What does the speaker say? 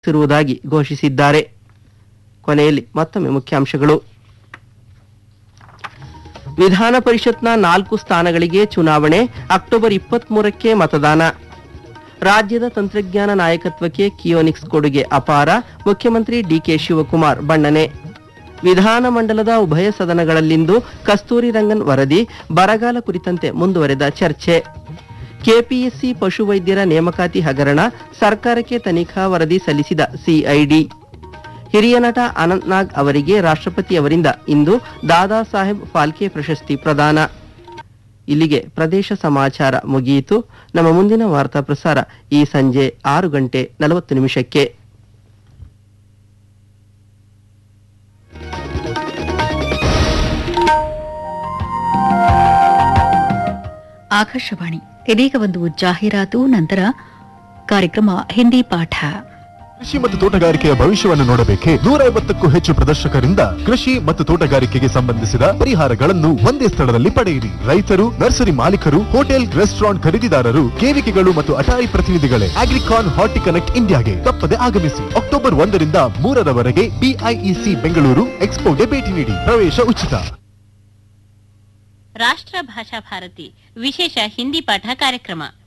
ಇರುವುದಾಗಿ ಘೋಷಿಸಿದ್ದಾರೆ ಕೊನೆಯಲ್ಲಿ ಮತ್ತೊಮ್ಮೆ ಮುಖ್ಯಾಂಶಗಳು ವಿಧಾನ ಪರಿಷತ್ನ ನಾಲ್ಕು ಸ್ಥಾನಗಳಿಗೆ ಚುನಾವಣೆ ಅಕ್ಟೋಬರ್ ಇಪ್ಪತ್ಮೂರಕ್ಕೆ ಮತದಾನ ರಾಜ್ಯದ ತಂತ್ರಜ್ಞಾನ ನಾಯಕತ್ವಕ್ಕೆ ಕಿಯೋನಿಕ್ಸ್ ಕೊಡುಗೆ ಅಪಾರ ಮುಖ್ಯಮಂತ್ರಿ ಡಿಕೆ ಶಿವಕುಮಾರ್ ಬಣ್ಣನೆ ವಿಧಾನಮಂಡಲದ ಉಭಯ ಸದನಗಳಲ್ಲಿಂದು ಕಸ್ತೂರಿ ರಂಗನ್ ವರದಿ ಬರಗಾಲ ಕುರಿತಂತೆ ಮುಂದುವರೆದ ಚರ್ಚೆ ಕೆಪಿಎಸ್ಸಿ ಪಶುವೈದ್ಯರ ನೇಮಕಾತಿ ಹಗರಣ ಸರ್ಕಾರಕ್ಕೆ ತನಿಖಾ ವರದಿ ಸಲ್ಲಿಸಿದ ಸಿಐಡಿ ಹಿರಿಯ ನಟ ಅನಂತ್ ನಾಗ್ ಅವರಿಗೆ ರಾಷ್ಟ್ರಪತಿ ಅವರಿಂದ ಇಂದು ದಾದಾ ಸಾಹೇಬ್ ಫಾಲ್ಕೆ ಪ್ರಶಸ್ತಿ ಪ್ರದಾನ ಇಲ್ಲಿಗೆ ಪ್ರದೇಶ ಸಮಾಚಾರ ಮುಗಿಯಿತು ನಮ್ಮ ಮುಂದಿನ ವಾರ್ತಾ ಪ್ರಸಾರ ಈ ಸಂಜೆ ಆರು ಗಂಟೆ ನಲವತ್ತು ನಿಮಿಷಕ್ಕೆ ಆಕಾಶವಾಣಿ ಇದೀಗ ಒಂದು ಜಾಹೀರಾತು ನಂತರ ಕಾರ್ಯಕ್ರಮ ಹಿಂದಿ ಪಾಠ ಕೃಷಿ ಮತ್ತು ತೋಟಗಾರಿಕೆಯ ಭವಿಷ್ಯವನ್ನು ನೋಡಬೇಕೆ ನೂರ ಐವತ್ತಕ್ಕೂ ಹೆಚ್ಚು ಪ್ರದರ್ಶಕರಿಂದ ಕೃಷಿ ಮತ್ತು ತೋಟಗಾರಿಕೆಗೆ ಸಂಬಂಧಿಸಿದ ಪರಿಹಾರಗಳನ್ನು ಒಂದೇ ಸ್ಥಳದಲ್ಲಿ ಪಡೆಯಿರಿ ರೈತರು ನರ್ಸರಿ ಮಾಲೀಕರು ಹೋಟೆಲ್ ರೆಸ್ಟೋರೆಂಟ್ ಖರೀದಿದಾರರು ಕೇವಿಕೆಗಳು ಮತ್ತು ಅಟಾರಿ ಪ್ರತಿನಿಧಿಗಳೇ ಅಗ್ರಿಕಾನ್ ಹಾರ್ಟಿ ಕನೆಕ್ಟ್ ಇಂಡಿಯಾಗೆ ತಪ್ಪದೆ ಆಗಮಿಸಿ ಅಕ್ಟೋಬರ್ ಒಂದರಿಂದ ಮೂರರವರೆಗೆ ಬಿಐಇಸಿ ಬೆಂಗಳೂರು ಎಕ್ಸ್ಪೋಗೆ ಭೇಟಿ ನೀಡಿ ಪ್ರವೇಶ ಉಚಿತ ರಾಷ್ಟ್ರ ಭಾಷಾ ಭಾರತಿ ವಿಶೇಷ ಹಿಂದಿ ಪಾಠ ಕಾರ್ಯಕ್ರಮ